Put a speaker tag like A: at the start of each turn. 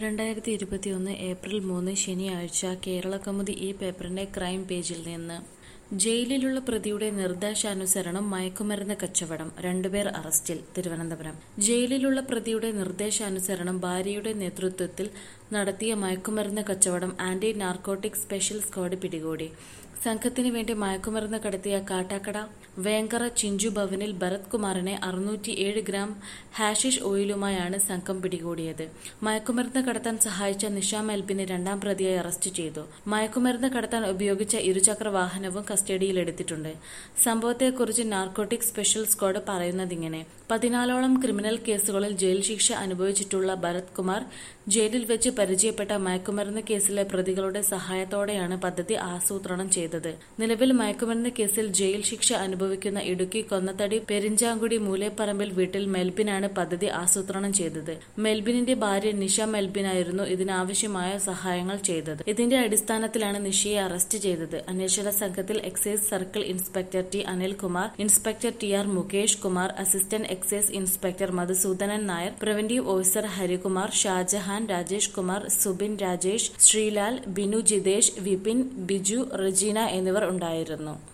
A: രണ്ടായിരത്തി ഇരുപത്തിയൊന്ന് ഏപ്രിൽ മൂന്ന് ശനിയാഴ്ച കേരളകൗമുദി ഈ പേപ്പറിന്റെ ക്രൈം പേജിൽ നിന്ന് ജയിലിലുള്ള പ്രതിയുടെ നിർദ്ദേശാനുസരണം മയക്കുമരുന്ന് കച്ചവടം രണ്ടുപേർ അറസ്റ്റിൽ തിരുവനന്തപുരം ജയിലിലുള്ള പ്രതിയുടെ നിർദ്ദേശാനുസരണം ഭാര്യയുടെ നേതൃത്വത്തിൽ നടത്തിയ മയക്കുമരുന്ന് കച്ചവടം ആന്റി നാർക്കോട്ടിക് സ്പെഷ്യൽ സ്ക്വാഡ് പിടികൂടി സംഘത്തിന് വേണ്ടി മയക്കുമരുന്ന് കടത്തിയ കാട്ടാക്കട വേങ്കറ ചിഞ്ചു ഭവനിൽ ഭരത് കുമാറിനെ അറുന്നൂറ്റിയേഴ് ഗ്രാം ഹാഷിഷ് ഓയിലുമായാണ് സംഘം പിടികൂടിയത് മയക്കുമരുന്ന് കടത്താൻ സഹായിച്ച നിഷ മെൽബിനെ രണ്ടാം പ്രതിയായി അറസ്റ്റ് ചെയ്തു മയക്കുമരുന്ന് കടത്താൻ ഉപയോഗിച്ച ഇരുചക്ര വാഹനവും കസ്റ്റഡിയിലെടുത്തിട്ടുണ്ട് സംഭവത്തെക്കുറിച്ച് നാർക്കോട്ടിക് സ്പെഷ്യൽ സ്ക്വാഡ് പറയുന്നതിങ്ങനെ പതിനാലോളം ക്രിമിനൽ കേസുകളിൽ ജയിൽ ശിക്ഷ അനുഭവിച്ചിട്ടുള്ള ഭരത് കുമാർ ജയിലിൽ വെച്ച് പരിചയപ്പെട്ട മയക്കുമരുന്ന് കേസിലെ പ്രതികളുടെ സഹായത്തോടെയാണ് പദ്ധതി ആസൂത്രണം ചെയ്തത് നിലവിൽ മയക്കുമരുന്ന് കേസിൽ ജയിൽ ശിക്ഷ അനുഭവിക്കുന്ന ഇടുക്കി കൊന്നത്തടി പെരിഞ്ചാങ്കുടി മൂലേപ്പറമ്പിൽ വീട്ടിൽ മെൽബിനാണ് പദ്ധതി ആസൂത്രണം ചെയ്തത് മെൽബിനിന്റെ ഭാര്യ നിഷ മെൽബിനായിരുന്നു ഇതിനാവശ്യമായ സഹായങ്ങൾ ചെയ്തത് ഇതിന്റെ അടിസ്ഥാനത്തിലാണ് നിഷയെ അറസ്റ്റ് ചെയ്തത് അന്വേഷണ സംഘത്തിൽ excise circle inspector T Anilkumar inspector T R Mukesh Kumar assistant excise inspector Madhusoodanan Nair preventive officer Harikumar Shajahan Rajesh Kumar Subin Rajesh Sreelal Binu Jithesh Vipin Biju Rejeena എന്നിവർ ഉണ്ടായിരുന്നു